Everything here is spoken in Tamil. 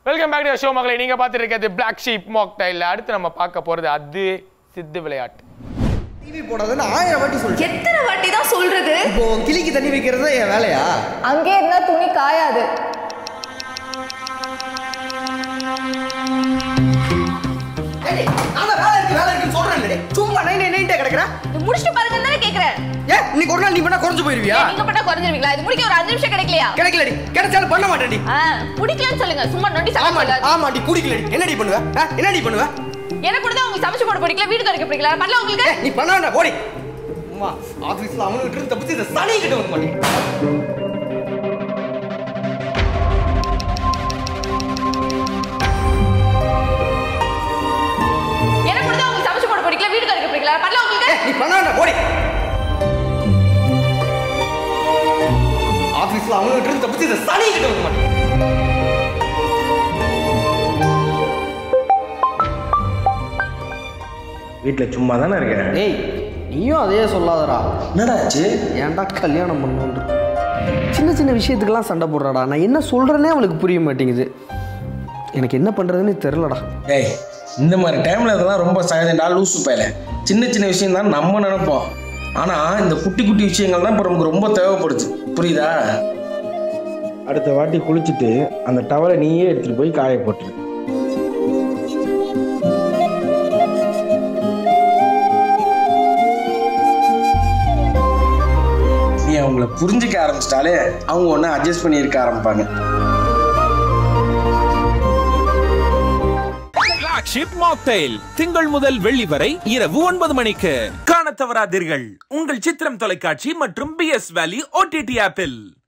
வெல்கம் பேக் டு ஷோ மக்களை நீங்க பார்த்துட்டு இருக்கிறது பிளாக் ஷீப் மாக்டைல் அடுத்து நம்ம பார்க்க போறது அது சித்து விளையாட்டு டிவி போடாதுன்னு ஆயிரம் வாட்டி சொல்லு எத்தனை வாட்டி தான் சொல்றது இப்போ கிளிக்கு தண்ணி வைக்கிறது தான் என் வேலையா அங்கே இருந்தா துணி காயாது ஏய், நான் தான் வேலை இருக்கு வேலை இருக்குன்னு சொல்றேன்லடி. சும்மா நை நை நைன்ட்டே கிடக்குறேன். முடிச்சுட்டு பாருங்க தானே கேக்குறேன் ஏன் இன்னைக்கு ஒரு நாள் நீ பண்ணா குறைஞ்சு போயிருவியா நீங்க பண்ணா குறைஞ்சிருவீங்களா இது முடிக்க ஒரு அஞ்சு நிமிஷம் கிடைக்கலையா கிடைக்கலடி கிடைச்சாலும் பண்ண மாட்டேன்டி ஆ, பிடிக்கலன்னு சொல்லுங்க சும்மா நொண்டி ஆமாடி சமைச்சு ஆமாடி குடிக்கலடி என்னடி பண்ணுவ ஆ, என்னடி பண்ணுவ எனக்கு கூட தான் உங்களுக்கு சமைச்சு போட பிடிக்கல வீடு துடைக்க பிடிக்கல பண்ணல உங்களுக்கு ஏய், நீ பண்ண வேண்டாம் போடி அம்மா ஆபீஸ்ல அவனுக்கு இருந்து தப்பிச்சு இந்த சனி கிட்ட வந்து மாட்டேன் எனக்கு கூட தான் உங்களுக்கு சமைச்சு போட பிடிக்கல வீடு துடைக்க பிடிக்கல பண்ணல உங்களுக்கு ஏய், நீ பண்ண வேண்டாம் போடி ஆபீஸ்ல அவனுக்கு இருந்து தப்பிச்சு இந்த சனி கிட்ட வந்து மாட்டேன் வீட்டில் சும்மா தானே இருக்கேன் ஏய் நீயும் அதே சொல்லாதடா என்னடாச்சு ஏன்டா கல்யாணம் பண்ணுன்ற சின்ன சின்ன விஷயத்துக்கெல்லாம் சண்டை போடுறாடா நான் என்ன சொல்கிறேனே அவளுக்கு புரிய மாட்டேங்குது எனக்கு என்ன பண்ணுறதுன்னு தெரிலடா ஏய் இந்த மாதிரி டைமில் இதெல்லாம் ரொம்ப சகஜம்டா லூசு பையல சின்ன சின்ன விஷயம் தான் நம்ம நினைப்போம் ஆனால் இந்த குட்டி குட்டி விஷயங்கள் தான் இப்போ நமக்கு ரொம்ப தேவைப்படுது புரியுதா அடுத்த வாட்டி குளிச்சுட்டு அந்த டவலை நீயே எடுத்துகிட்டு போய் காய போட்டுரு நீ அவங்கள புரிஞ்சுக்க ஆரம்பிச்சிட்டாலே அவங்க ஒன்று அட்ஜஸ்ட் பண்ணி இருக்க ஆரம்பிப்பாங்க ஃபிளாக்ஷிப் மாக்டைல் திங்கள் முதல் வெள்ளி வரை இரவு ஒன்பது மணிக்கு காணத் தவறாதீர்கள் உங்கள் சித்திரம் தொலைக்காட்சி மற்றும் பி எஸ் வேலி ஓடிடி ஆப்பில்